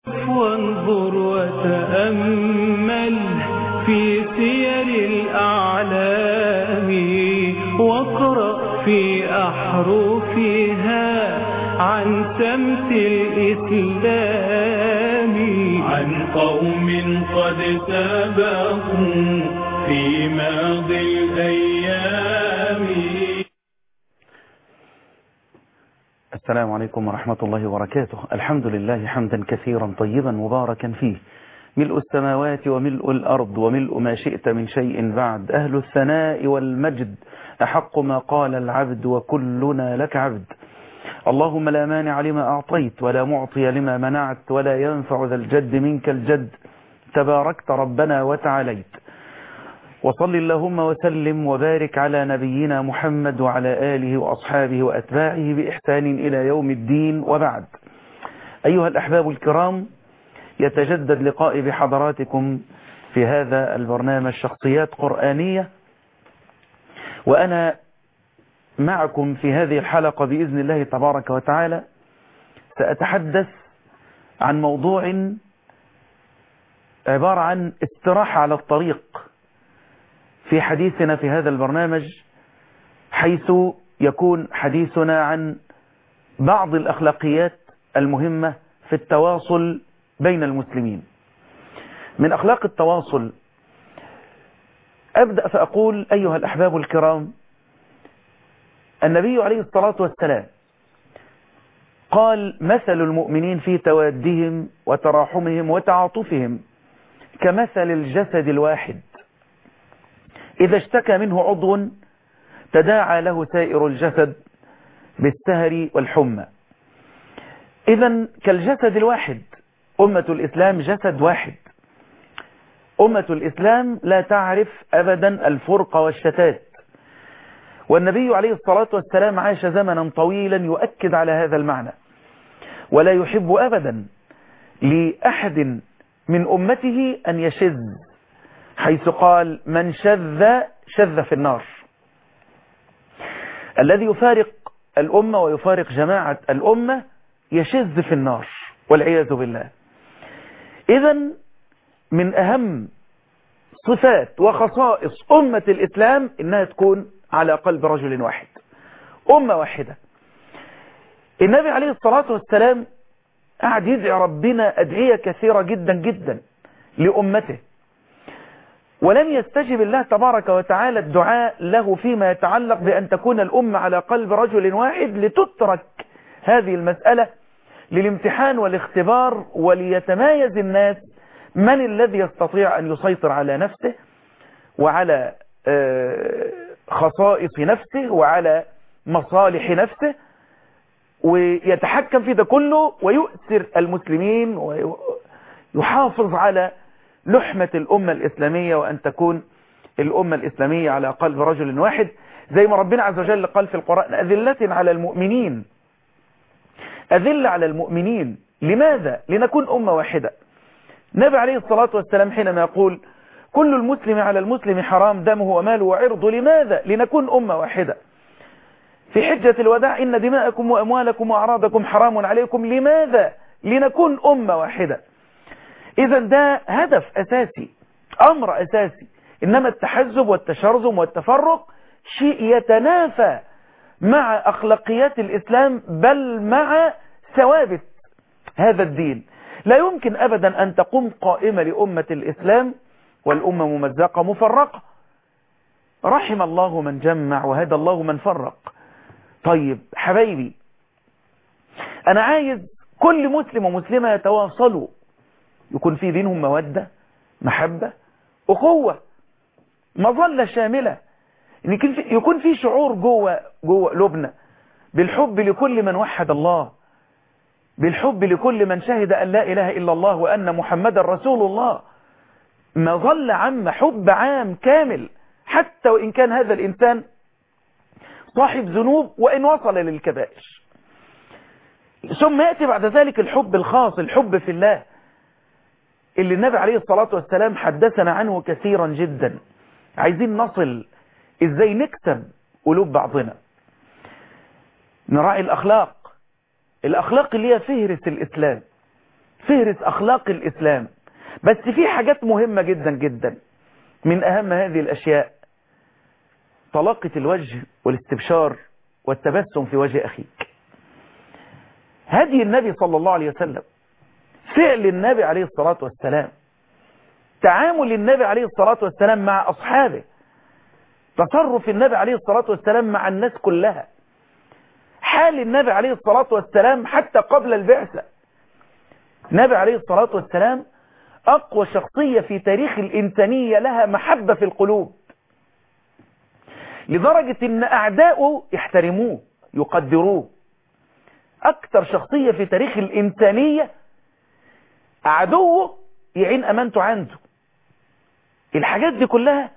وانظر وتأمل في سير الأعلام واقرأ في أحرفها عن سمت الإسلام عن قوم قد سبقوا في ماضي الأيام السلام عليكم ورحمة الله وبركاته الحمد لله حمدا كثيرا طيبا مباركا فيه ملء السماوات وملء الأرض وملء ما شئت من شيء بعد أهل الثناء والمجد أحق ما قال العبد وكلنا لك عبد اللهم لا مانع لما أعطيت ولا معطي لما منعت ولا ينفع ذا الجد منك الجد تباركت ربنا وتعاليت وصل اللهم وسلم وبارك على نبينا محمد وعلى آله وأصحابه وأتباعه بإحسان إلى يوم الدين وبعد أيها الأحباب الكرام يتجدد لقائي بحضراتكم في هذا البرنامج شخصيات قرآنية وأنا معكم في هذه الحلقة بإذن الله تبارك وتعالى سأتحدث عن موضوع عبارة عن استراحة على الطريق في حديثنا في هذا البرنامج حيث يكون حديثنا عن بعض الأخلاقيات المهمة في التواصل بين المسلمين من أخلاق التواصل أبدأ فأقول أيها الأحباب الكرام النبي عليه الصلاة والسلام قال مثل المؤمنين في توادهم وتراحمهم وتعاطفهم كمثل الجسد الواحد إذا اشتكى منه عضو تداعى له سائر الجسد بالسهر والحمى إذا كالجسد الواحد أمة الإسلام جسد واحد أمة الإسلام لا تعرف أبدا الفرق والشتات والنبي عليه الصلاة والسلام عاش زمنا طويلا يؤكد على هذا المعنى ولا يحب أبدا لأحد من أمته أن يشذ حيث قال من شذ شذ في النار الذي يفارق الأمة ويفارق جماعة الأمة يشذ في النار والعياذ بالله إذا من أهم صفات وخصائص أمة الإسلام إنها تكون على قلب رجل واحد أمة واحدة النبي عليه الصلاة والسلام قاعد يدعي ربنا أدعية كثيرة جدا جدا لأمته ولم يستجب الله تبارك وتعالى الدعاء له فيما يتعلق بأن تكون الأمة على قلب رجل واحد لتترك هذه المسألة للامتحان والاختبار وليتمايز الناس من الذي يستطيع أن يسيطر على نفسه وعلى خصائص نفسه وعلى مصالح نفسه ويتحكم في ده كله ويؤثر المسلمين ويحافظ على لحمة الأمة الإسلامية وأن تكون الأمة الإسلامية على قلب رجل واحد زي ما ربنا عز وجل قال في القرآن أذلة على المؤمنين أذل على المؤمنين لماذا؟ لنكون أمة واحدة النبي عليه الصلاة والسلام حينما يقول كل المسلم على المسلم حرام دمه وماله وعرضه لماذا؟ لنكون أمة واحدة في حجة الوداع إن دماءكم وأموالكم وأعراضكم حرام عليكم لماذا؟ لنكون أمة واحدة إذا ده هدف أساسي أمر أساسي إنما التحزب والتشرذم والتفرق شيء يتنافى مع أخلاقيات الإسلام بل مع ثوابت هذا الدين لا يمكن أبدا أن تقوم قائمة لأمة الإسلام والأمة ممزقة مفرقة رحم الله من جمع وهدى الله من فرق طيب حبايبي أنا عايز كل مسلم ومسلمة يتواصلوا يكون في بينهم مودة محبة أخوة مظلة شاملة إن يكون في شعور جوه جوه قلوبنا بالحب لكل من وحد الله بالحب لكل من شهد أن لا إله إلا الله وأن محمد رسول الله مظلة عامة حب عام كامل حتى وإن كان هذا الإنسان صاحب ذنوب وإن وصل للكبائر ثم يأتي بعد ذلك الحب الخاص الحب في الله اللي النبي عليه الصلاة والسلام حدثنا عنه كثيرا جدا عايزين نصل ازاي نكسب قلوب بعضنا نراعي الأخلاق الأخلاق اللي هي فهرس الإسلام فهرس أخلاق الإسلام بس في حاجات مهمة جدا جدا من أهم هذه الأشياء طلاقة الوجه والاستبشار والتبسم في وجه أخيك هدي النبي صلى الله عليه وسلم فعل النبي عليه الصلاة والسلام تعامل النبي عليه الصلاة والسلام مع أصحابه تصرف النبي عليه الصلاة والسلام مع الناس كلها حال النبي عليه الصلاة والسلام حتى قبل البعثة النبي عليه الصلاة والسلام أقوى شخصية في تاريخ الإنسانية لها محبة في القلوب لدرجة أن أعداؤه يحترموه يقدروه أكثر شخصية في تاريخ الإنسانية عدوه يعين أمانته عنده الحاجات دي كلها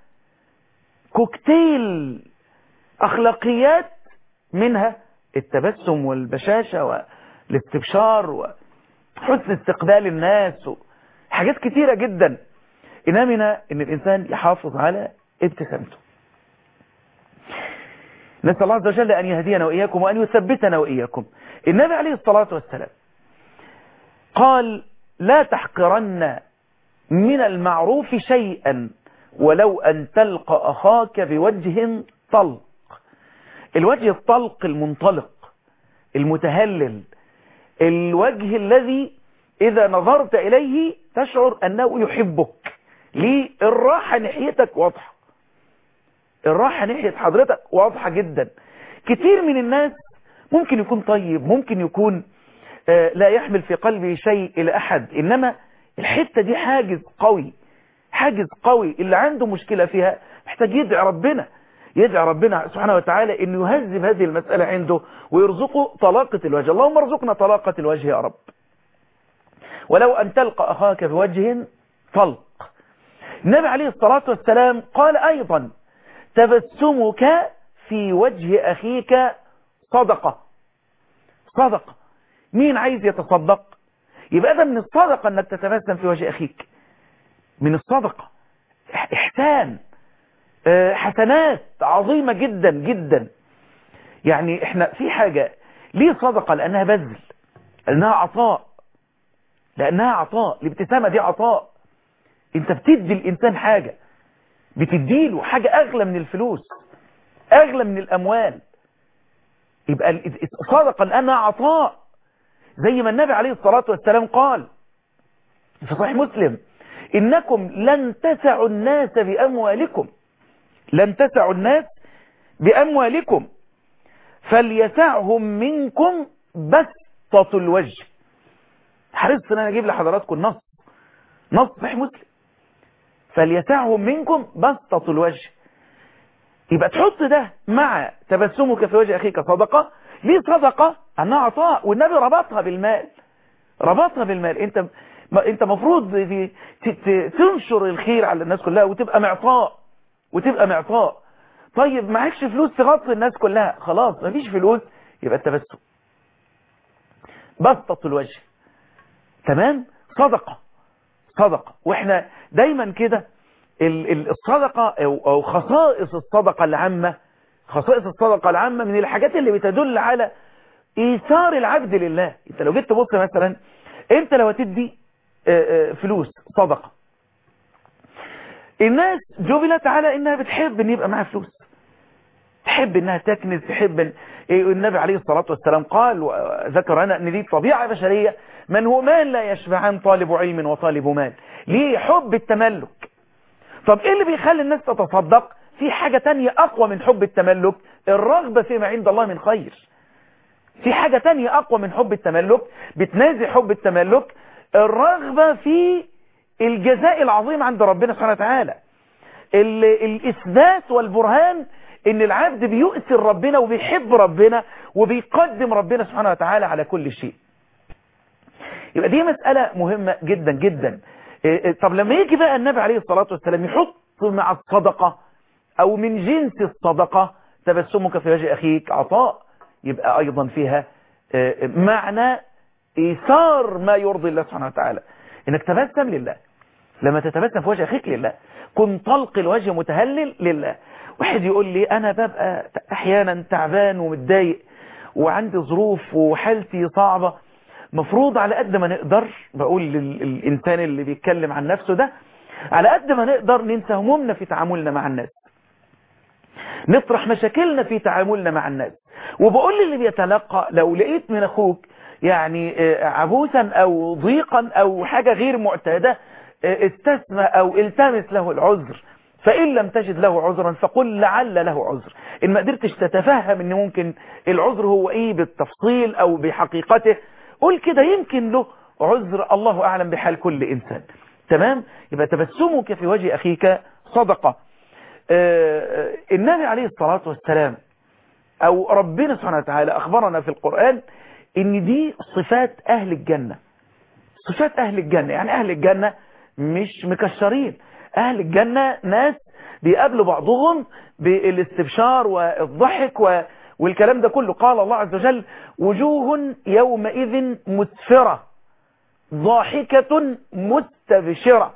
كوكتيل أخلاقيات منها التبسم والبشاشة والاستبشار وحسن استقبال الناس حاجات كتيرة جدا إنامنا إن الإنسان يحافظ على ابتسامته نسأل الله عز وجل أن يهدينا وإياكم وأن يثبتنا وإياكم النبي عليه الصلاة والسلام قال لا تحقرن من المعروف شيئا ولو أن تلقى أخاك بوجه طلق الوجه الطلق المنطلق المتهلل الوجه الذي إذا نظرت إليه تشعر أنه يحبك ليه الراحة ناحيتك واضحة الراحة ناحية حضرتك واضحة جدا كتير من الناس ممكن يكون طيب ممكن يكون آه لا يحمل في قلبه شيء إلى أحد إنما الحتة دي حاجز قوي حاجز قوي اللي عنده مشكلة فيها محتاج يدعي ربنا يدعي ربنا سبحانه وتعالى انه يهذب هذه المسألة عنده ويرزقه طلاقة الوجه اللهم ارزقنا طلاقة الوجه يا رب ولو أن تلقى أخاك بوجه طلق النبي عليه الصلاة والسلام قال أيضا تبسمك في وجه أخيك صدقة صدقة مين عايز يتصدق يبقى ده من الصدقة أنك تتبسم في وجه أخيك من الصدقة إحسان حسنات عظيمة جدا جدا يعني احنا في حاجة ليه صدقة لأنها بذل لأنها عطاء لأنها عطاء الابتسامة دي عطاء انت بتدي الإنسان حاجة بتديله حاجة أغلى من الفلوس أغلى من الأموال يبقى صدقة لأنها عطاء زي ما النبي عليه الصلاة والسلام قال في صحيح مسلم إنكم لن تسعوا الناس بأموالكم لن تسعوا الناس بأموالكم فليسعهم منكم بسطة الوجه حرصت ان انا اجيب لحضراتكم النص نص صحيح مسلم فليسعهم منكم بسطة الوجه يبقى تحط ده مع تبسمك في وجه اخيك صدقة ليه صدقة انها عطاء والنبي ربطها بالمال ربطها بالمال انت انت مفروض تنشر الخير على الناس كلها وتبقى معطاء وتبقى معطاء طيب معكش فلوس تغطي الناس كلها خلاص مفيش فلوس يبقى التبسم بسطة الوجه تمام صدقة صدقة واحنا دايما كده الصدقة او خصائص الصدقة العامة خصائص الصدقة العامة من الحاجات اللي بتدل على ايثار العبد لله انت لو جيت تبص مثلا انت لو هتدي فلوس صدقة الناس جبلت على انها بتحب ان يبقى معها فلوس تحب انها تكنز تحب إن النبي عليه الصلاة والسلام قال وذكر أنا ان دي طبيعة بشرية من هو مال لا يشبعان طالب علم وطالب مال ليه حب التملك طب ايه اللي بيخلي الناس تتصدق في حاجة تانية اقوى من حب التملك الرغبة فيما عند الله من خير في حاجة تانية اقوى من حب التملك بتنازع حب التملك الرغبة في الجزاء العظيم عند ربنا سبحانه وتعالى الإثبات والبرهان ان العبد بيؤثر ربنا وبيحب ربنا وبيقدم ربنا سبحانه وتعالى على كل شيء يبقى دي مسألة مهمة جدا جدا طب لما يجي بقى النبي عليه الصلاة والسلام يحط مع الصدقة او من جنس الصدقة تبسمك في وجه اخيك عطاء يبقى ايضا فيها معنى ايثار ما يرضي الله سبحانه وتعالى انك تبسم لله لما تتبسم في وجه اخيك لله كن طلق الوجه متهلل لله واحد يقول لي انا ببقى احيانا تعبان ومتضايق وعندي ظروف وحالتي صعبة مفروض على قد ما نقدر بقول للإنسان اللي بيتكلم عن نفسه ده على قد ما نقدر ننسى همومنا في تعاملنا مع الناس نطرح مشاكلنا في تعاملنا مع الناس وبقول للي بيتلقى لو لقيت من أخوك يعني عبوسا أو ضيقا أو حاجة غير معتادة استثنى أو التمس له العذر فإن لم تجد له عذرا فقل لعل له عذر إن ما قدرتش تتفهم إن ممكن العذر هو إيه بالتفصيل أو بحقيقته قول كده يمكن له عذر الله أعلم بحال كل إنسان تمام يبقى تبسمك في وجه أخيك صدقة آه النبي عليه الصلاة والسلام أو ربنا سبحانه وتعالى أخبرنا في القرآن إن دي صفات أهل الجنة صفات أهل الجنة يعني أهل الجنة مش مكشرين أهل الجنة ناس بيقابلوا بعضهم بالاستبشار والضحك و... والكلام ده كله قال الله عز وجل وجوه يومئذ مسفرة ضاحكة مستبشرة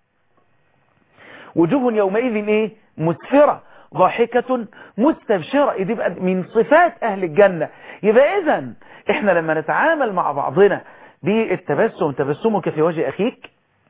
وجوه يومئذ ايه مسفرة ضاحكة مستبشرة دي بقى من صفات أهل الجنة يبقى إذا إحنا لما نتعامل مع بعضنا بالتبسم تبسمك في وجه أخيك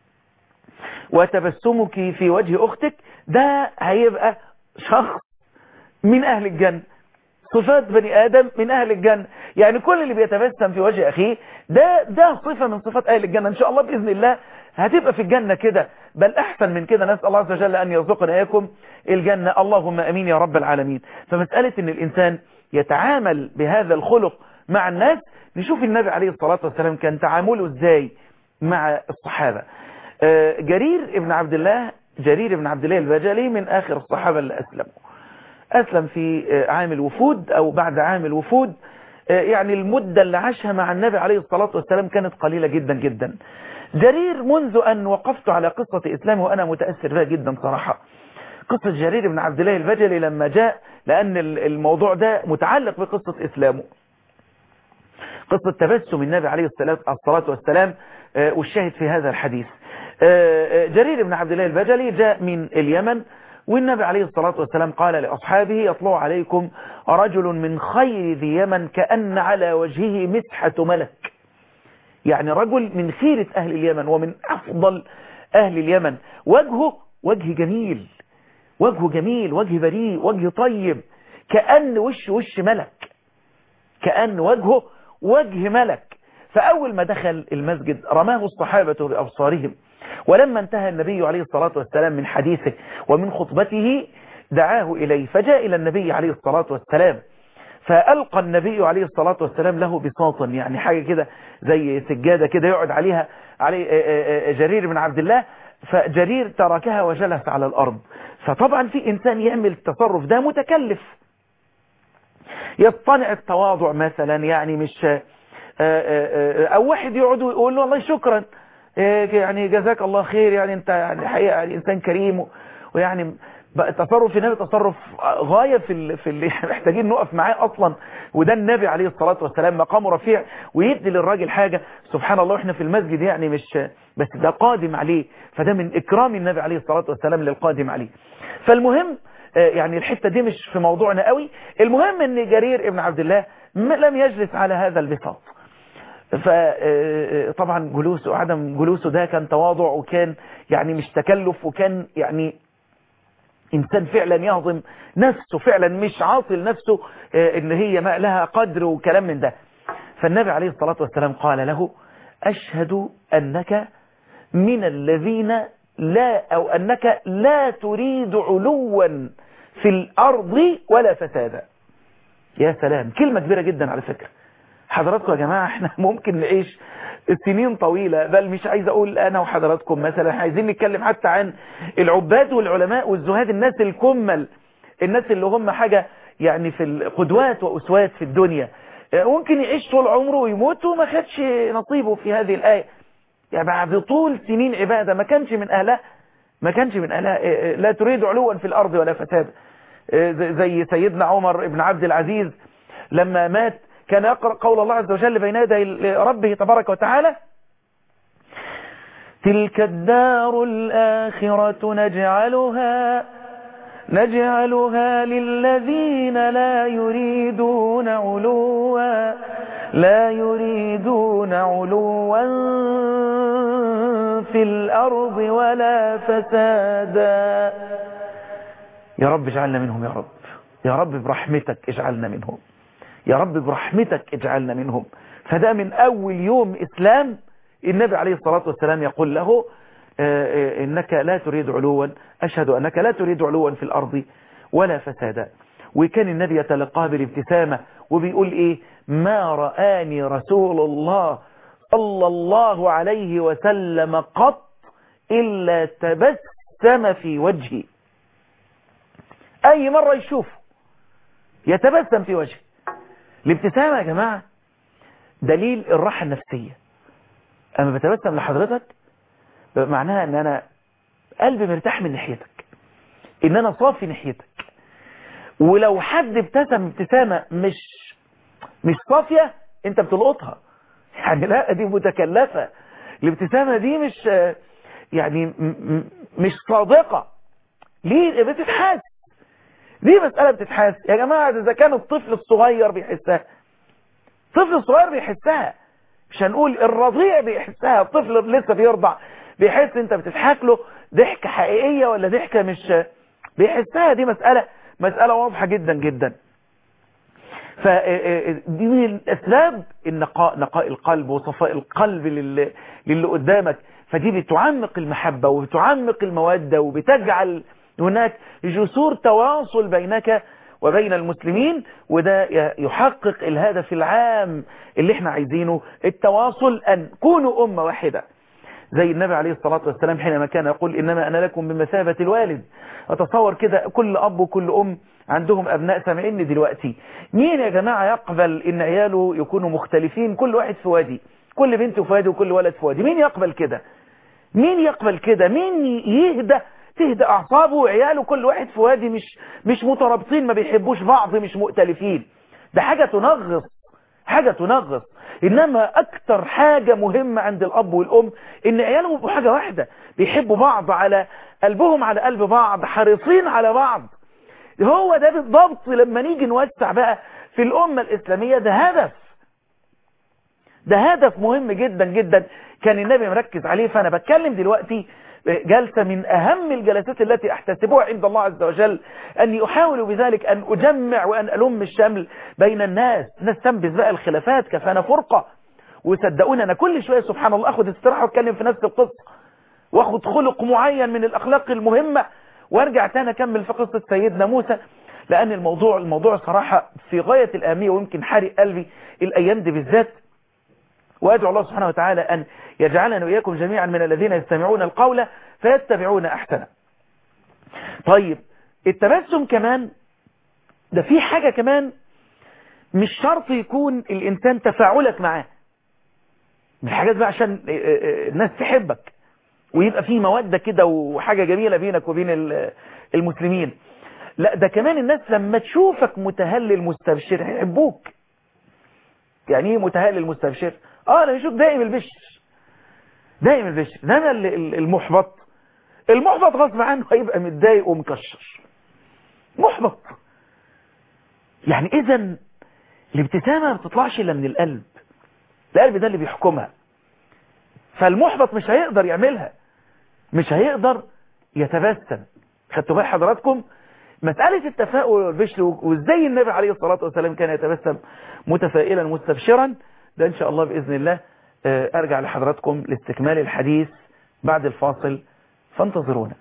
وتبسمك في وجه أختك ده هيبقى شخص من أهل الجنة صفات بني آدم من أهل الجنة يعني كل اللي بيتبسم في وجه أخيه ده ده صفة من صفات أهل الجنة إن شاء الله بإذن الله هتبقى في الجنة كده بل أحسن من كده نسأل الله عز وجل أن يرزقنا إياكم الجنة اللهم أمين يا رب العالمين فمسألة أن الإنسان يتعامل بهذا الخلق مع الناس نشوف النبي عليه الصلاة والسلام كان تعامله إزاي مع الصحابة جرير ابن عبد الله جرير ابن عبد الله البجلي من آخر الصحابة اللي أسلموا أسلم في عام الوفود أو بعد عام الوفود يعني المدة اللي عاشها مع النبي عليه الصلاة والسلام كانت قليلة جدا جدا جرير منذ أن وقفت على قصة إسلامه وأنا متأثر بها جدا صراحة قصة جرير بن عبد الله البجلي لما جاء لأن الموضوع ده متعلق بقصة إسلامه قصة تبسم النبي عليه الصلاة والسلام والشاهد في هذا الحديث جرير بن عبد الله البجلي جاء من اليمن والنبي عليه الصلاة والسلام قال لأصحابه يطلع عليكم رجل من خير ذي يمن كأن على وجهه مسحة ملك يعني رجل من خيرة أهل اليمن ومن أفضل أهل اليمن وجهه وجه جميل وجهه جميل وجه بريء وجه طيب كأن وش وش ملك كأن وجهه وجه ملك فأول ما دخل المسجد رماه الصحابة بأبصارهم ولما انتهى النبي عليه الصلاة والسلام من حديثه ومن خطبته دعاه إليه فجاء إلى النبي عليه الصلاة والسلام فألقى النبي عليه الصلاة والسلام له بساطا يعني حاجة كده زي سجادة كده يقعد عليها علي جرير بن عبد الله فجرير تركها وجلس على الأرض فطبعا في إنسان يعمل التصرف ده متكلف يصطنع التواضع مثلا يعني مش أو واحد يقعد ويقول له والله شكرا يعني جزاك الله خير يعني انت يعني حقيقة يعني انسان كريم ويعني تصرف النبي تصرف غاية في ال... في اللي محتاجين نقف معاه اصلا وده النبي عليه الصلاة والسلام مقامه رفيع ويدي للراجل حاجة سبحان الله احنا في المسجد يعني مش بس ده قادم عليه فده من اكرام النبي عليه الصلاة والسلام للقادم عليه فالمهم يعني الحتة دي مش في موضوعنا قوي المهم ان جرير ابن عبد الله لم يجلس على هذا البساط فطبعا جلوسه عدم جلوسه ده كان تواضع وكان يعني مش تكلف وكان يعني إنسان فعلا يهضم نفسه فعلا مش عاطل نفسه إن هي ما لها قدر وكلام من ده فالنبي عليه الصلاة والسلام قال له أشهد أنك من الذين لا أو أنك لا تريد علوا في الأرض ولا فسادا يا سلام كلمة كبيرة جدا على فكرة حضراتكم يا جماعة احنا ممكن نعيش سنين طويلة بل مش عايز اقول انا وحضراتكم مثلا عايزين نتكلم حتى عن العباد والعلماء والزهاد الناس الكمل الناس اللي هم حاجة يعني في القدوات واسوات في الدنيا ممكن يعيش طول عمره ويموت وما خدش نصيبه في هذه الآية يعني بعد طول سنين عبادة ما كانش من أهلها ما كانش من أهلها لا تريد علوا في الأرض ولا فساد زي سيدنا عمر بن عبد العزيز لما مات كان يقرأ قول الله عز وجل بين يدي ربه تبارك وتعالى تلك الدار الآخرة نجعلها نجعلها للذين لا يريدون علوا لا يريدون علوا في الأرض ولا فسادا يا رب اجعلنا منهم يا رب يا رب برحمتك اجعلنا منهم يا رب برحمتك اجعلنا منهم فده من أول يوم إسلام النبي عليه الصلاة والسلام يقول له إنك لا تريد علوا أشهد أنك لا تريد علوا في الأرض ولا فسادا وكان النبي يتلقاه بالابتسامة وبيقول إيه ما رآني رسول الله صلى الله عليه وسلم قط إلا تبسم في وجهي أي مرة يشوفه يتبسم في وجهه الابتسامة يا جماعة دليل الراحة النفسية أما بتبسم لحضرتك معناها أن أنا قلبي مرتاح من ناحيتك إن أنا صافي ناحيتك ولو حد ابتسم ابتسامة مش مش صافية أنت بتلقطها يعني لا دي متكلفة الابتسامة دي مش يعني مش صادقة ليه بتتحس دي مسألة بتتحس يا جماعة إذا كان الطفل الصغير بيحسها الطفل الصغير بيحسها مش هنقول الرضيع بيحسها الطفل لسه بيرضع بيحس انت بتضحك له ضحكة حقيقية ولا ضحكة مش بيحسها دي مسألة مسألة واضحة جدا جدا فدي من الأسباب النقاء نقاء القلب وصفاء القلب للي, للي قدامك فدي بتعمق المحبة وبتعمق المودة وبتجعل هناك جسور تواصل بينك وبين المسلمين وده يحقق الهدف العام اللي احنا عايزينه التواصل أن كونوا أمة واحدة زي النبي عليه الصلاة والسلام حينما كان يقول إنما أنا لكم بمثابة الوالد أتصور كده كل أب وكل أم عندهم أبناء سامعيني دلوقتي مين يا جماعة يقبل إن عياله يكونوا مختلفين كل واحد في وادي كل بنت في وادي وكل ولد في وادي مين يقبل كده مين يقبل كده مين يهدى تهدى أعصابه وعياله كل واحد في وادي مش مش مترابطين ما بيحبوش بعض مش مؤتلفين ده حاجة تنغص حاجة تنغص إنما أكتر حاجة مهمة عند الأب والأم إن عيالهم يبقوا حاجة واحدة بيحبوا بعض على قلبهم على قلب بعض حريصين على بعض هو ده بالضبط لما نيجي نوسع بقى في الأمة الإسلامية ده هدف ده هدف مهم جدا جدا كان النبي مركز عليه فأنا بتكلم دلوقتي جلسة من أهم الجلسات التي أحتسبها عند الله عز وجل أني أحاول بذلك أن أجمع وأن ألم الشمل بين الناس نستنبذ بقى الخلافات كفانا فرقة وصدقوني أنا كل شوية سبحان الله أخذ استراحة وأتكلم في نفس القصة وأخذ خلق معين من الأخلاق المهمة وأرجع تاني أكمل في قصة سيدنا موسى لأن الموضوع الموضوع صراحة في غاية الأهمية ويمكن حارق قلبي الأيام دي بالذات وأدعو الله سبحانه وتعالى أن يجعلنا وإياكم جميعا من الذين يستمعون القول فيتبعون أحسنه طيب التبسم كمان ده في حاجة كمان مش شرط يكون الإنسان تفاعلك معاه من الحاجات بقى عشان الناس تحبك ويبقى في مودة كده وحاجة جميلة بينك وبين المسلمين لا ده كمان الناس لما تشوفك متهلل مستبشر هيحبوك يعني ايه متهلل مستبشر اه انا بشوف دائم البشر دائم البشر انما المحبط المحبط غصب عنه هيبقى متضايق ومكشر محبط يعني اذا الابتسامه ما بتطلعش الا من القلب القلب ده اللي بيحكمها فالمحبط مش هيقدر يعملها مش هيقدر يتبسم خدتوا بال حضراتكم مسألة التفاؤل والبشر وازاي النبي عليه الصلاة والسلام كان يتبسم متفائلا مستبشرا ده ان شاء الله بإذن الله ارجع لحضراتكم لاستكمال الحديث بعد الفاصل فانتظرونا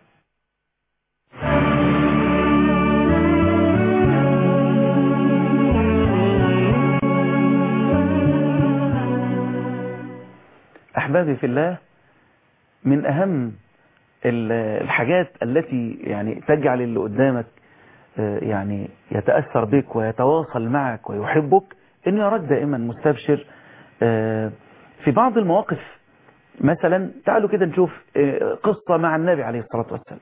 أحبابي في الله من أهم الحاجات التي يعني تجعل اللي قدامك يعني يتأثر بك ويتواصل معك ويحبك أن يراك دائما مستبشر في بعض المواقف مثلا تعالوا كده نشوف قصة مع النبي عليه الصلاة والسلام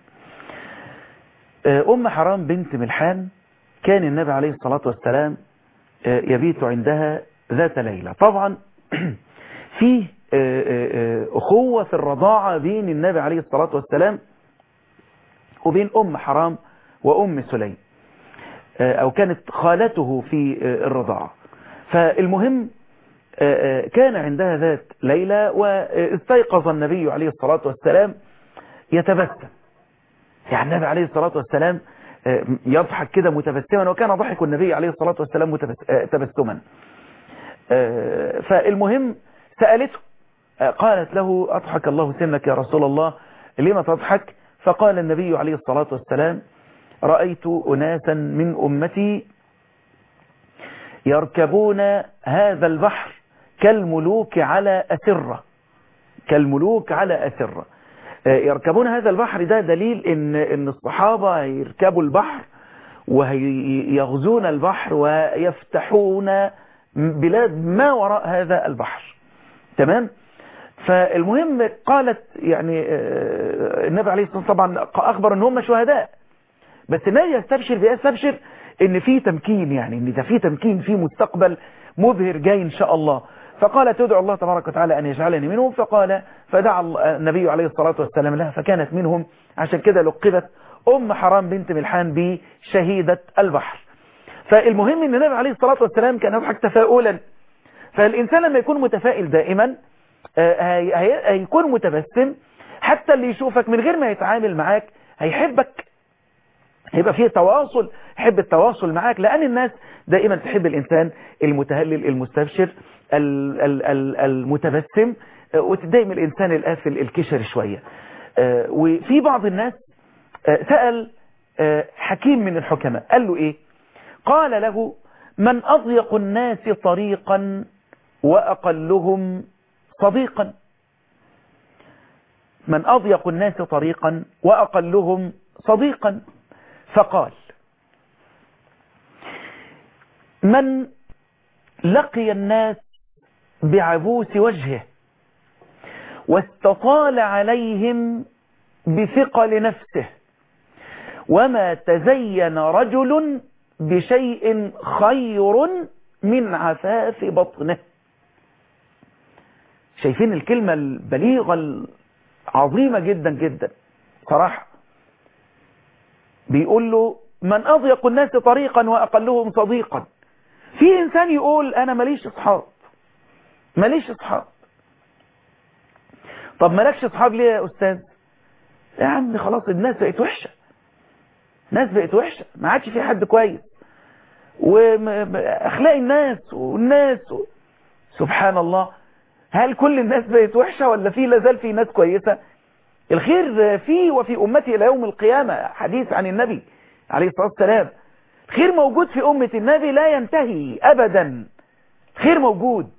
أم حرام بنت ملحان كان النبي عليه الصلاة والسلام يبيت عندها ذات ليلة طبعا فيه أخوة في الرضاعة بين النبي عليه الصلاة والسلام وبين أم حرام وأم سليم أو كانت خالته في الرضاعة فالمهم كان عندها ذات ليلة واستيقظ النبي عليه الصلاة والسلام يتبسم يعني النبي عليه الصلاة والسلام يضحك كده متبسما وكان ضحك النبي عليه الصلاة والسلام تبسما فالمهم سألته قالت له أضحك الله سنك يا رسول الله لما تضحك فقال النبي عليه الصلاة والسلام رأيت أناسا من أمتي يركبون هذا البحر كالملوك على أسرة كالملوك على أسرة يركبون هذا البحر ده دليل ان, إن الصحابة يركبوا البحر ويغزون البحر ويفتحون بلاد ما وراء هذا البحر تمام فالمهم قالت يعني النبي عليه الصلاة والسلام طبعا أخبر ان هم شهداء بس النبي يستبشر بيستبشر ان في تمكين يعني ان ده في تمكين في مستقبل مبهر جاي ان شاء الله فقال تدعو الله تبارك وتعالى أن يجعلني منهم فقال فدعا النبي عليه الصلاة والسلام لها فكانت منهم عشان كده لقبت أم حرام بنت ملحان بشهيدة البحر فالمهم أن النبي عليه الصلاة والسلام كان يضحك تفاؤلا فالإنسان لما يكون متفائل دائما هيكون متبسم حتى اللي يشوفك من غير ما يتعامل معاك هيحبك هيبقى فيه تواصل يحب التواصل معاك لأن الناس دائما تحب الإنسان المتهلل المستبشر المتبسم وتدايم الإنسان القافل الكشر شوية وفي بعض الناس سأل حكيم من الحكماء قال له إيه قال له من أضيق الناس طريقا وأقلهم صديقا من أضيق الناس طريقا وأقلهم صديقا فقال من لقي الناس بعبوس وجهه واستطال عليهم بثقل نفسه وما تزين رجل بشيء خير من عفاف بطنه شايفين الكلمة البليغة العظيمة جدا جدا صراحة بيقول له من أضيق الناس طريقا وأقلهم صديقا في إنسان يقول أنا ماليش أصحاب ماليش أصحاب طب مالكش أصحاب ليه يا أستاذ يا عم خلاص الناس بقت وحشة الناس بقت وحشة ما عادش في حد كويس وأخلاق الناس والناس و... سبحان الله هل كل الناس بقت وحشة ولا في لازال في ناس كويسة الخير فيه وفي أمتي إلى يوم القيامة حديث عن النبي عليه الصلاة والسلام الخير موجود في أمة النبي لا ينتهي أبدا خير موجود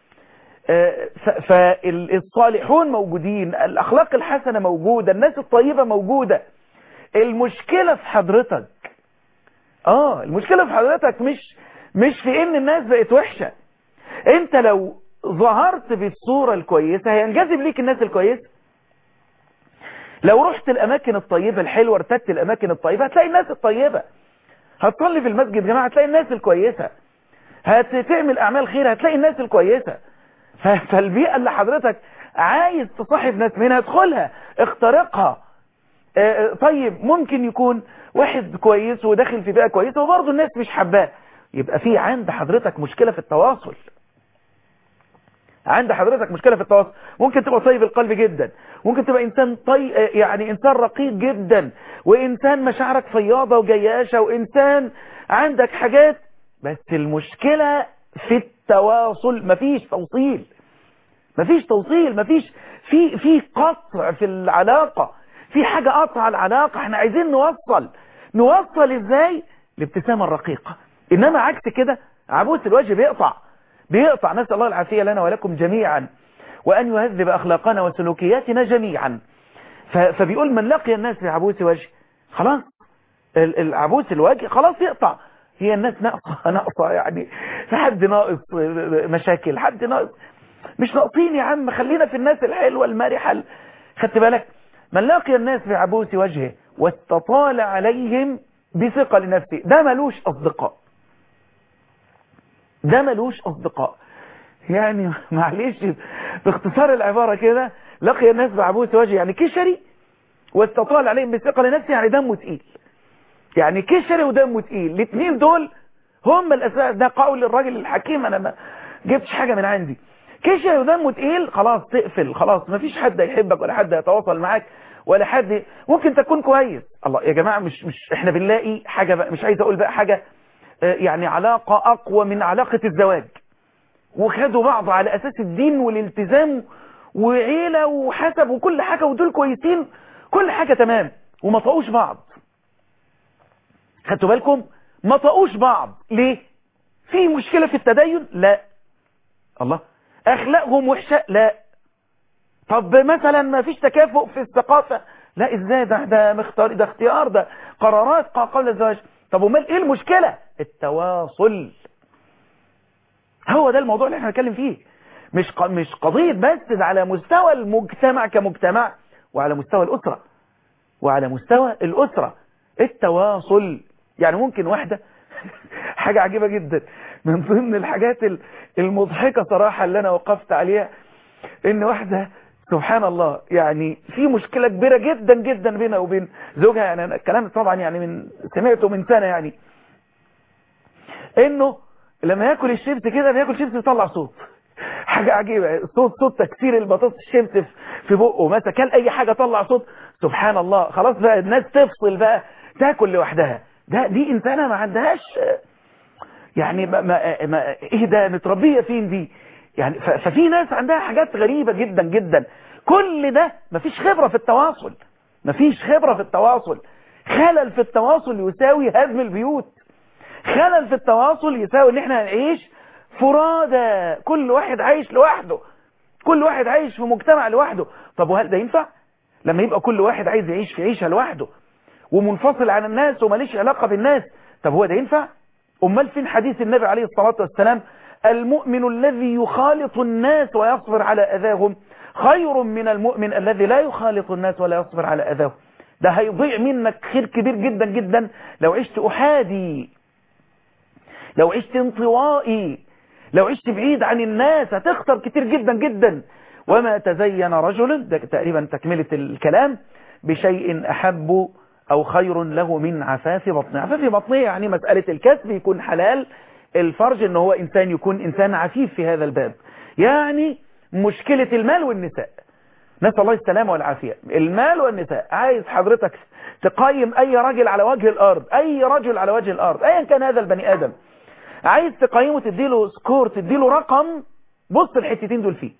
فالصالحون موجودين الأخلاق الحسنة موجودة الناس الطيبة موجودة المشكلة في حضرتك اه المشكلة في حضرتك مش مش في ان الناس بقت وحشة انت لو ظهرت بالصورة الكويسة هينجذب ليك الناس الكويسة لو رحت الاماكن الطيبة الحلوة ارتدت الاماكن الطيبة هتلاقي الناس الطيبة هتصلي في المسجد جماعة هتلاقي الناس الكويسة هتعمل اعمال خير هتلاقي الناس الكويسة فالبيئة اللي حضرتك عايز تصاحب ناس منها ادخلها اخترقها اه طيب ممكن يكون واحد كويس وداخل في بيئة كويسة وبرضه الناس مش حباه يبقى في عند حضرتك مشكلة في التواصل عند حضرتك مشكلة في التواصل ممكن تبقى طيب القلب جدا ممكن تبقى انسان طي... يعني انسان رقيق جدا وانسان مشاعرك فياضة وجياشة وانسان عندك حاجات بس المشكلة في التواصل مفيش توصيل مفيش توصيل مفيش في في قطع في العلاقة في حاجة قطع العلاقة احنا عايزين نوصل نوصل ازاي الابتسامة الرقيقة انما عكس كده عبوس الوجه بيقطع بيقطع نسأل الله العافية لنا ولكم جميعا وأن يهذب أخلاقنا وسلوكياتنا جميعا فبيقول من لقي الناس بعبوس وجه خلاص العبوس الوجه خلاص يقطع هي الناس ناقصة ناقصة يعني حد ناقص مشاكل حد ناقص مش ناقصين يا عم خلينا في الناس الحلوة المرحة خدت بالك من لقي الناس بعبوس وجهه واستطال عليهم بثقل نفسه ده ملوش أصدقاء ده ملوش أصدقاء يعني معلش باختصار العبارة كده لقي الناس بعبوس وجه يعني كشري واستطال عليهم بثقل نفسه يعني دمه تقيل يعني كشري ودمه تقيل الاثنين دول هم الأساس ده قول الراجل الحكيم أنا ما جبتش حاجة من عندي كشري ودمه تقيل خلاص تقفل خلاص مفيش حد يحبك ولا حد يتواصل معاك ولا حد ممكن تكون كويس الله يا جماعة مش مش احنا بنلاقي حاجة بقى مش عايز اقول بقى حاجة آه، يعني علاقة اقوى من علاقة الزواج وخدوا بعض على اساس الدين والالتزام وعيلة وحسب وكل حاجة ودول كويسين كل حاجة تمام وما طقوش بعض خدتوا بالكم ما طقوش بعض ليه في مشكلة في التدين لا الله اخلاقهم وحشة لا طب مثلا ما فيش تكافؤ في الثقافة لا ازاي ده ده مختار ده اختيار ده قرارات قبل الزواج طب امال ايه المشكلة التواصل هو ده الموضوع اللي احنا بنتكلم فيه مش ق... مش قضية بس ده على مستوى المجتمع كمجتمع وعلى مستوى الأسرة وعلى مستوى الأسرة التواصل يعني ممكن واحدة حاجة عجيبة جدا من ضمن الحاجات ال- المضحكة صراحة اللي أنا وقفت عليها إن واحدة سبحان الله يعني في مشكلة كبيرة جدا جدا بينها وبين زوجها يعني أنا الكلام طبعا يعني من سمعته من سنة يعني إنه لما ياكل الشيبس كده بياكل شيبس يطلع صوت حاجة عجيبة صوت صوت تكسير البطاطس الشيبس في- في بقه مثلا كل اي حاجة طلع صوت سبحان الله خلاص بقى الناس تفصل بقى تاكل لوحدها ده دي انسانة ما عندهاش يعني ما ما ما ايه ده متربية فين دي يعني ف- ففي ناس عندها حاجات غريبة جدا جدا كل ده مفيش خبرة في التواصل مفيش خبرة في التواصل خلل في التواصل يساوي هدم البيوت خلل في التواصل يساوي ان احنا نعيش فرادى كل واحد عايش لوحده كل واحد عايش في مجتمع لوحده طب وهل ده ينفع لما يبقى كل واحد عايز يعيش في عيشة لوحده ومنفصل عن الناس وماليش علاقة بالناس طب هو ده ينفع امال فين حديث النبي عليه الصلاة والسلام المؤمن الذي يخالط الناس ويصبر على اذاهم خير من المؤمن الذي لا يخالط الناس ولا يصبر على اذاهم ده هيضيع منك خير كبير جدا جدا لو عشت احادي لو عشت انطوائي لو عشت بعيد عن الناس هتخسر كتير جدا جدا وما تزين رجل ده تقريبا تكملة الكلام بشيء أحب أو خير له من عفاف بطنه عفاف بطنه يعني مسألة الكسب يكون حلال الفرج ان هو إنسان يكون إنسان عفيف في هذا الباب يعني مشكلة المال والنساء نسأل الله السلامة والعافية المال والنساء عايز حضرتك تقيم أي راجل على وجه الأرض أي رجل على وجه الأرض أيا كان هذا البني آدم عايز تقيمه تديله سكور تديله رقم بص الحتتين دول فيه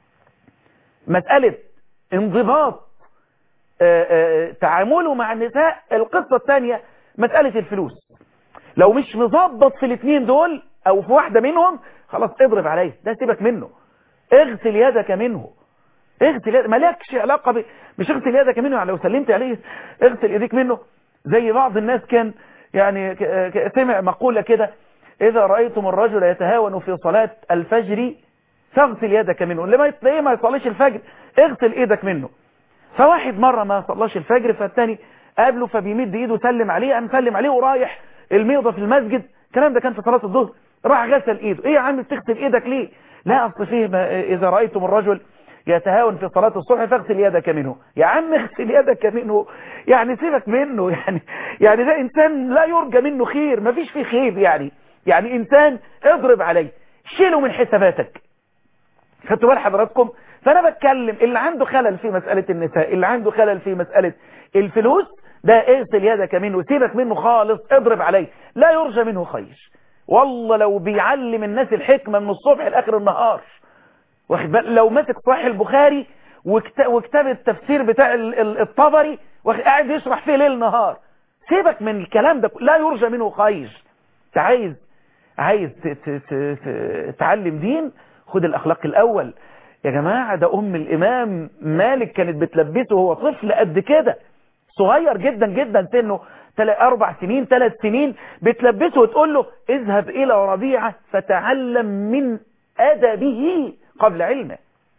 مسألة انضباط آه، آه، تعامله مع النساء القصة الثانية مسألة الفلوس لو مش مظبط في الاثنين دول او في واحدة منهم خلاص اضرب عليه ده سيبك منه اغسل يدك منه اغسل يدك مالكش علاقة ب... مش اغسل يدك منه يعني لو سلمت عليه اغسل ايديك منه زي بعض الناس كان يعني ك... ك... سمع مقولة كده اذا رأيتم الرجل يتهاون في صلاة الفجر فاغسل يدك منه اللي ما تلاقيه ما يصليش الفجر اغسل ايدك منه فواحد مرة ما صلاش الفجر فالتاني قابله فبيمد ايده سلم عليه قام سلم عليه ورايح الميضة في المسجد الكلام ده كان في صلاة الظهر راح غسل ايده ايه يا عم بتغسل ايدك ليه لا اصل فيه ما اذا رأيتم الرجل يتهاون في صلاة الصبح فاغسل يدك منه يا عم اغسل يدك منه يعني سيبك منه يعني يعني ده انسان لا يرجى منه خير ما فيش فيه خير يعني يعني انسان اضرب عليه شيله من حساباتك خدتوا بال حضراتكم فانا بتكلم اللي عنده خلل في مسألة النساء اللي عنده خلل في مسألة الفلوس ده اغسل يدك منه سيبك منه خالص اضرب عليه لا يرجى منه خير والله لو بيعلم الناس الحكمة من الصبح لاخر النهار واخد بال لو مسك صحيح البخاري وكت- وكتاب التفسير بتاع ال- ال- الطبري واخد- قاعد يشرح فيه ليل نهار سيبك من الكلام ده لا يرجى منه خير انت عايز عايز ت- ت- ت- ت- تعلم دين خد الاخلاق الاول يا جماعة ده ام الامام مالك كانت بتلبسه وهو طفل قد كده صغير جدا جدا سنه تل- اربع سنين ثلاث سنين بتلبسه وتقول له اذهب الى ربيعة فتعلم من ادبه قبل علمه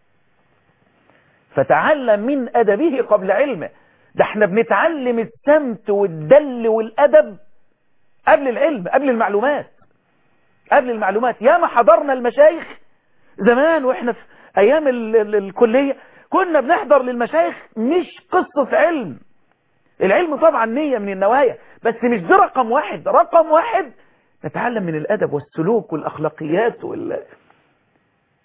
فتعلم من ادبه قبل علمه ده احنا بنتعلم السمت والدل والادب قبل العلم قبل المعلومات قبل المعلومات ياما حضرنا المشايخ زمان واحنا في ايام ال ال الكلية كنا بنحضر للمشايخ مش قصة علم العلم طبعا نية من النوايا بس مش ده رقم واحد رقم واحد نتعلم من الادب والسلوك والاخلاقيات وال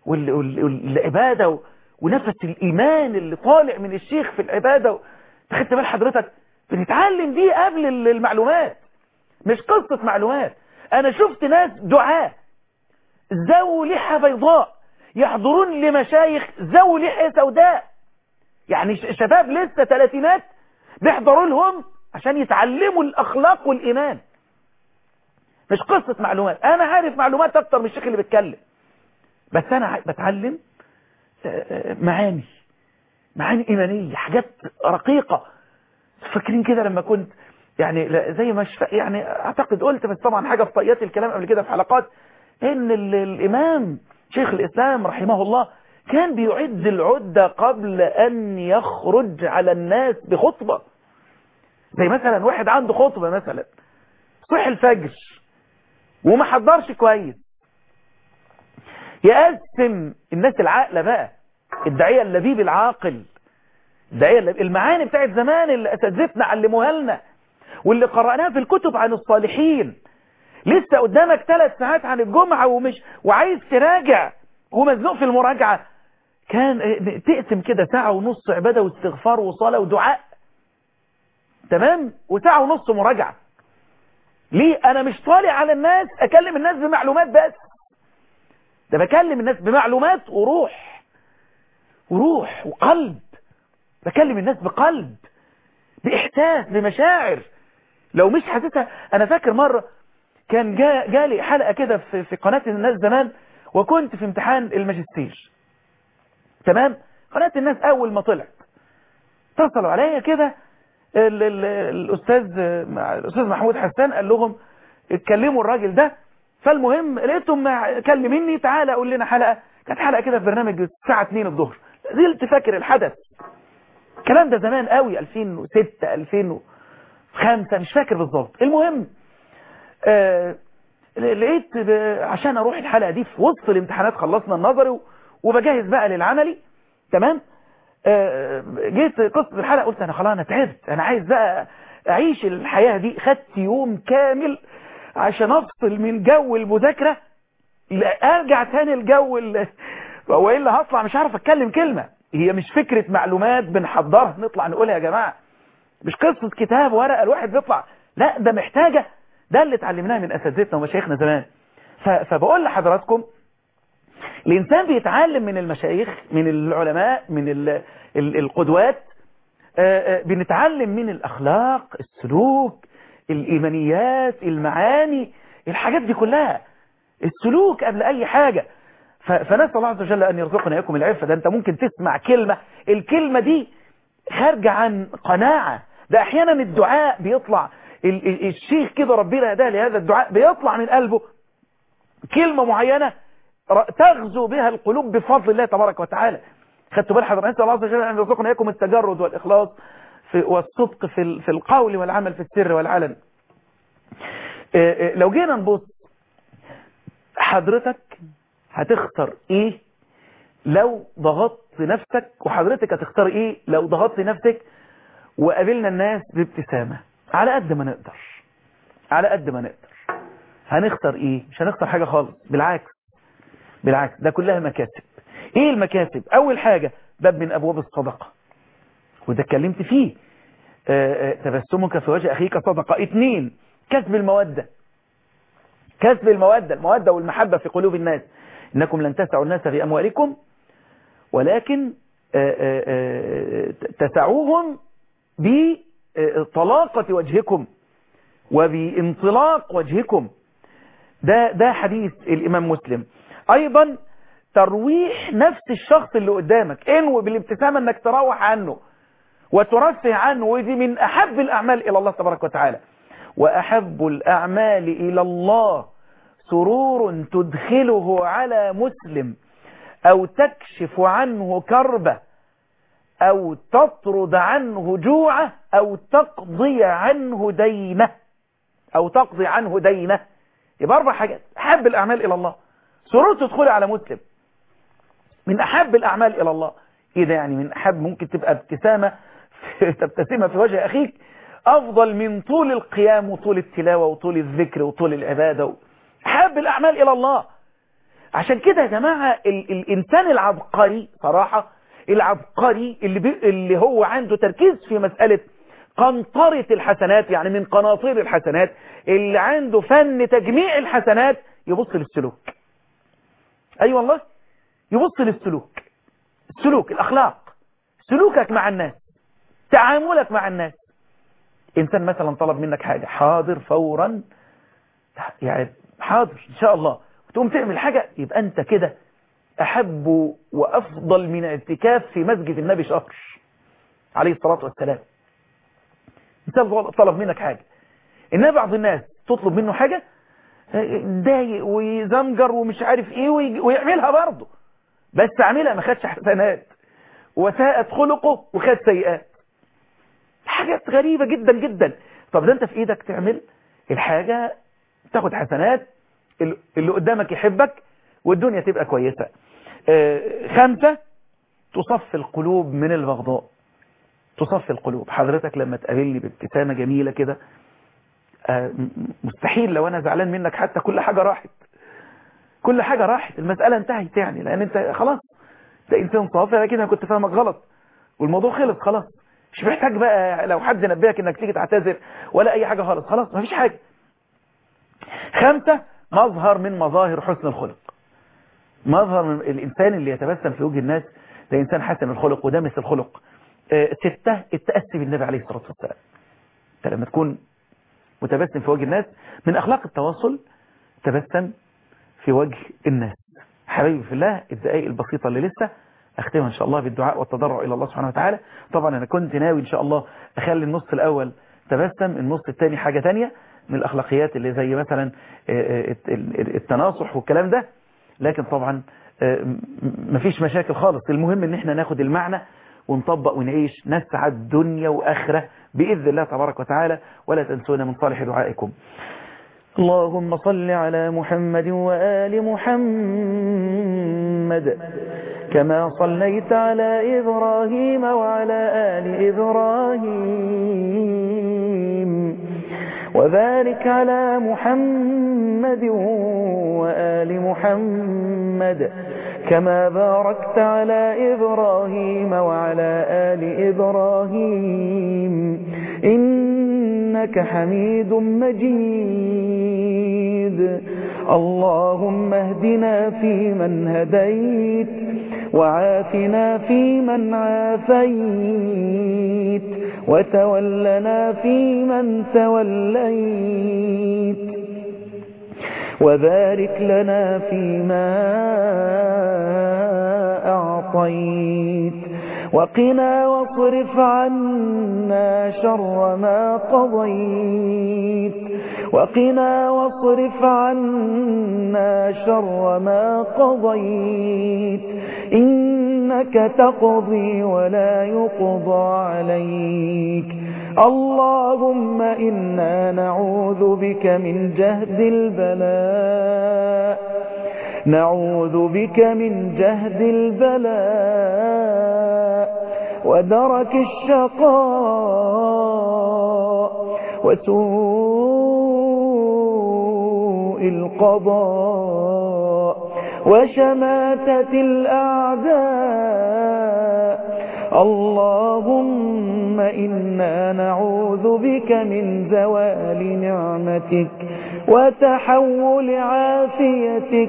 وال- وال- والعبادة و- ونفس الإيمان اللي طالع من الشيخ في العبادة تخدت بال حضرتك بنتعلم دي قبل ال- المعلومات مش قصة معلومات أنا شفت ناس دعاة ذووا لحى بيضاء يحضرون لمشايخ ذووا لحية سوداء يعني ش- شباب لسه ثلاثينات بيحضروا لهم عشان يتعلموا الأخلاق والإيمان مش قصة معلومات أنا عارف معلومات أكتر من الشيخ اللي بيتكلم بس أنا ع- بتعلم آه، آه، معاني معاني إيمانية حاجات رقيقة فاكرين كده لما كنت يعني لا- زي ما شف... يعني أعتقد قلت بس طبعا حاجة في طيات الكلام قبل كده في حلقات إن ال- الإمام شيخ الإسلام رحمه الله كان بيعد العدة قبل أن يخرج على الناس بخطبة زي مثلا واحد عنده خطبة مثلا صح الفجر وما حضرش كويس يقسم الناس العاقلة بقى الداعية اللبيب العاقل الداعية اللبيب المعاني بتاعت زمان اللي أساتذتنا علموها لنا واللي قرأناها في الكتب عن الصالحين لسه قدامك ثلاث ساعات عن الجمعة ومش وعايز تراجع ومزنوق في المراجعة كان اه، تقسم كده ساعة ونص عبادة واستغفار وصلاة ودعاء تمام وساعة ونص مراجعة ليه انا مش طالع على الناس اكلم الناس بمعلومات بس ده بكلم الناس بمعلومات وروح وروح وقلب بكلم الناس بقلب باحساس بمشاعر لو مش حاسسها انا فاكر مرة كان جا جالي حلقة كده في, في قناة الناس زمان وكنت في امتحان الماجستير تمام قناة الناس اول ما طلعت اتصلوا عليا كده ال ال الاستاذ الاستاذ محمود حسان قال لهم اتكلموا الراجل ده فالمهم لقيتهم مع- كلمني تعالى قول لنا حلقة كانت حلقة كده في برنامج الساعة 2 الظهر زلت فاكر الحدث الكلام ده زمان قوي 2006 2005 مش فاكر بالظبط المهم آه لقيت ب- عشان اروح الحلقة دي في وسط الامتحانات خلصنا النظري و- وبجهز بقى للعملي تمام آه، جيت قصة الحلقة قلت انا خلاص انا تعبت انا عايز بقى اعيش الحياة دي خدت يوم كامل عشان افصل من جو المذاكرة لا ارجع تاني الجو ال- والا هطلع مش عارف اتكلم كلمة هي مش فكرة معلومات بنحضرها نطلع نقولها يا جماعة مش قصة كتاب ورقة الواحد بيطلع لا ده محتاجة ده اللي اتعلمناه من اساتذتنا ومشايخنا زمان ف- فبقول لحضراتكم الإنسان بيتعلم من المشايخ من العلماء من ال- ال- القدوات آه، آه، بنتعلم من الأخلاق السلوك الإيمانيات المعاني الحاجات دي كلها السلوك قبل أي حاجة ف- فنسأل الله عز وجل أن يرزقنا إياكم العفة ده أنت ممكن تسمع كلمة الكلمة دي خارجة عن قناعة ده أحيانا الدعاء بيطلع ال- ال- الشيخ كده ربنا هداه لهذا الدعاء بيطلع من قلبه كلمة معينة ر- تغزو بها القلوب بفضل الله تبارك وتعالى خدتوا بال حضرتك نسأل الله عز وجل أن يرزقنا إياكم التجرد والإخلاص في والصدق في ال- في القول والعمل في السر والعلن آه، آه، لو جينا نبص حضرتك هتختار ايه لو ضغطت نفسك وحضرتك هتختار ايه لو ضغطت نفسك وقابلنا الناس بابتسامة على قد ما نقدر على قد ما نقدر هنختار ايه مش هنختار حاجة خالص بالعكس بالعكس ده كلها مكاسب ايه المكاسب اول حاجة باب من ابواب الصدقة وده اتكلمت فيه آه، آه، تبسمك في وجه اخيك صدقة اتنين كسب المودة كسب المودة المودة والمحبة في قلوب الناس انكم لن تسعوا الناس باموالكم ولكن آه، آه، آه، تسعوهم بطلاقة وجهكم وبانطلاق وجهكم ده ده حديث الإمام مسلم أيضا ترويح نفس الشخص اللي قدامك انوي بالابتسامة انك تروح عنه وترفه عنه ودي من أحب الأعمال إلى الله تبارك وتعالى وأحب الأعمال إلى الله سرور تدخله على مسلم أو تكشف عنه كربة أو تطرد عنه جوعة أو تقضي عنه دينه أو تقضي عنه دينه يبقى أربع حاجات أحب الأعمال إلى الله سرور تدخل على مسلم من أحب الأعمال إلى الله إيه ده يعني من أحب ممكن تبقى ابتسامة تبتسمة في وجه أخيك أفضل من طول القيام وطول التلاوة وطول الذكر وطول العبادة أحب الأعمال إلى الله عشان كده يا جماعة ال الإنسان العبقري صراحة العبقري اللي, بي اللي هو عنده تركيز في مسألة قنطرة الحسنات يعني من قناطير الحسنات اللي عنده فن تجميع الحسنات يبص للسلوك أي أيوة والله يبص للسلوك السلوك الأخلاق سلوكك مع الناس تعاملك مع الناس إنسان مثلا طلب منك حاجة حاضر فورا يعني حاضر إن شاء الله وتقوم تعمل حاجة يبقى أنت كده أحب وأفضل من اعتكاف في مسجد النبي شهر عليه الصلاة والسلام إنسان طلب منك حاجة إنما بعض الناس تطلب منه حاجة ضايق ويزمجر ومش عارف إيه ويعملها برضه بس عملها ما خدش حسنات وساءت خلقه وخد سيئات حاجات غريبة جدا جدا طب ده انت في ايدك تعمل الحاجة تاخد حسنات اللي قدامك يحبك والدنيا تبقى كويسة خمسة تصفي القلوب من البغضاء تصفي القلوب حضرتك لما تقابلني بابتسامة جميلة كده مستحيل لو انا زعلان منك حتى كل حاجة راحت كل حاجة راحت المسألة انتهت يعني لان انت خلاص ده انسان صافي لكن انا كنت فاهمك غلط والموضوع خلص خلاص مش محتاج بقى لو حد نبهك انك تيجي تعتذر ولا اي حاجة خالص خلاص مفيش حاجة خمسة مظهر من مظاهر حسن الخلق مظهر من الانسان اللي يتبسم في وجه الناس ده انسان حسن الخلق ودمس الخلق اه ستة التأسي بالنبي عليه الصلاة والسلام انت لما تكون متبسم في وجه الناس من اخلاق التواصل تبسم في وجه الناس حبايبي في الله الدقائق البسيطة اللي لسه اختمها ان شاء الله بالدعاء والتضرع الى الله سبحانه وتعالى طبعا انا كنت ناوي ان شاء الله اخلي النص الاول تبسم النص الثاني حاجة تانية من الاخلاقيات اللي زي مثلا التناصح والكلام ده لكن طبعا مفيش مشاكل خالص المهم ان احنا ناخد المعنى ونطبق ونعيش نسعد دنيا واخرة باذن الله تبارك وتعالى ولا تنسونا من صالح دعائكم اللهم صل على محمد وآل محمد كما صليت على إبراهيم وعلى آل إبراهيم وبارك على محمد وآل محمد كما باركت على إبراهيم وعلى آل إبراهيم إنك حميد مجيد اللهم اهدنا فيمن هديت وعافنا فيمن عافيت وتولنا فيمن توليت وبارك لنا فيما أعطيت وقنا واصرف عنا شر ما قضيت وقنا واصرف عنا شر ما قضيت إنك تقضي ولا يقضى عليك اللهم إنا نعوذ بك من جهد البلاء نعوذ بك من جهد البلاء ودرك الشقاء وسوء القضاء وشماتة الأعداء اللهم إنا نعوذ بك من زوال نعمتك وتحول عافيتك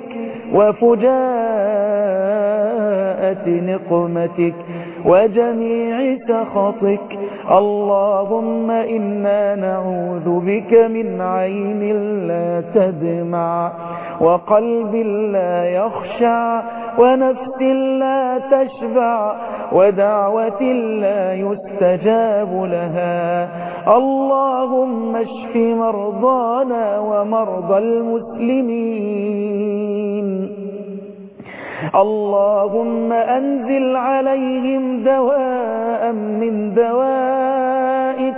وفجاءة نقمتك وجميع سخطك اللهم إنا نعوذ بك من عين لا تدمع وقلب لا يخشع ونفس لا تشبع ودعوة لا يستجاب لها اللهم اشف مرضانا ومرضى المسلمين اللهم أنزل عليهم دواء من دوائك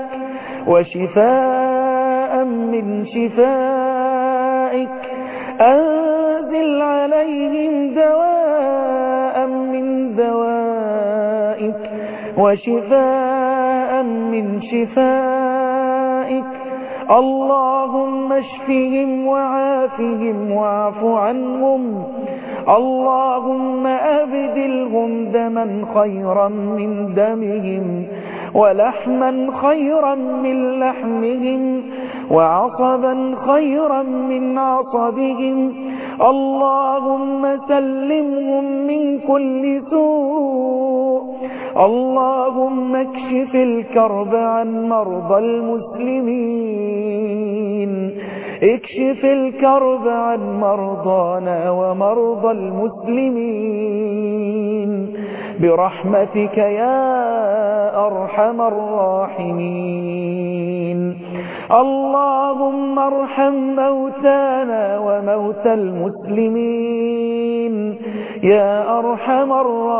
وشفاء من شفائك أنزل عليهم دواء من دوائك وشفاء من شفائك اللهم اشفهم وعافهم واعف عنهم اللهم أبدلهم دما خيرا من دمهم ولحما خيرا من لحمهم وعصبا خيرا من عصبهم اللهم سلمهم من كل سوء اللهم اكشف الكرب عن مرضى المسلمين اكشف الكرب عن مرضانا ومرضى المسلمين برحمتك يا أرحم الراحمين اللهم ارحم موتانا وموتى المسلمين يا أرحم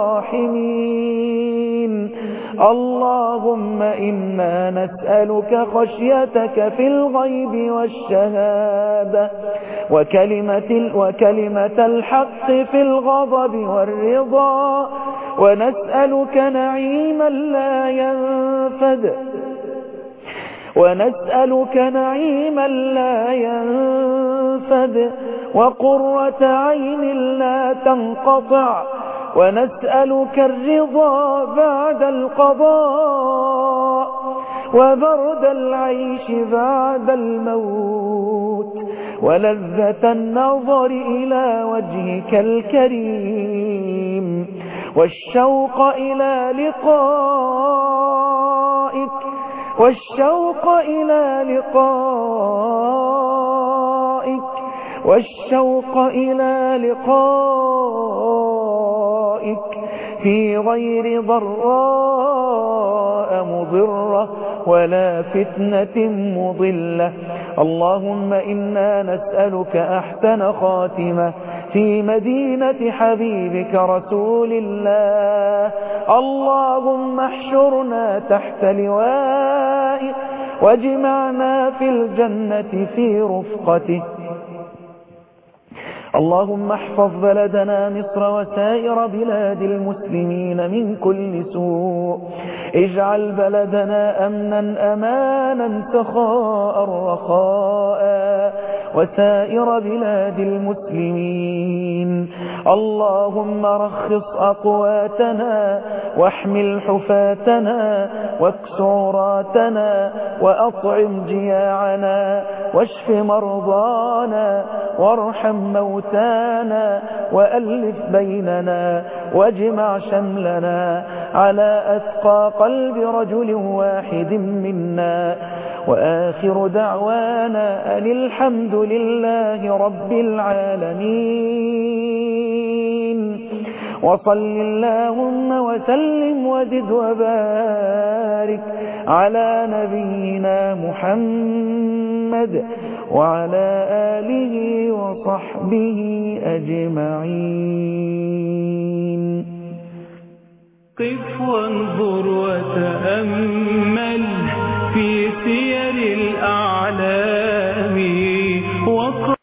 الراحمين اللهم إنا نسألك خشيتك في الغيب والشهادة وكلمة, وكلمة الحق في الغضب والرضا ونسألك نعيما لا ينفد ونسألك نعيما لا ينفد وقرة عين لا تنقطع ونسألك الرضا بعد القضاء وبرد العيش بعد الموت ولذة النظر إلى وجهك الكريم والشوق إلى لقائك والشوق إلى لقائك والشوق إلى لقائك في غير ضراء مضرة ولا فتنة مضلة اللهم إنا نسألك أحسن خاتمة في مدينة حبيبك رسول الله اللهم احشرنا تحت لوائه واجمعنا في الجنة في رفقته اللهم احفظ بلدنا مصر وسائر بلاد المسلمين من كل سوء اجعل بلدنا أمنا أمانا سخاء رخاء وسائر بلاد المسلمين اللهم رخص أقواتنا واحمل حفاتنا واكس عراتنا وأطعم جياعنا واشف مرضانا وارحم موتانا وألف بيننا واجمع شملنا على أثقى قلب رجل واحد منا وآخر دعوانا أن الحمد لله رب العالمين وصل اللهم وسلم وزد وبارك على نبينا محمد وعلى آله وصحبه أجمعين قف وانظر وتأمل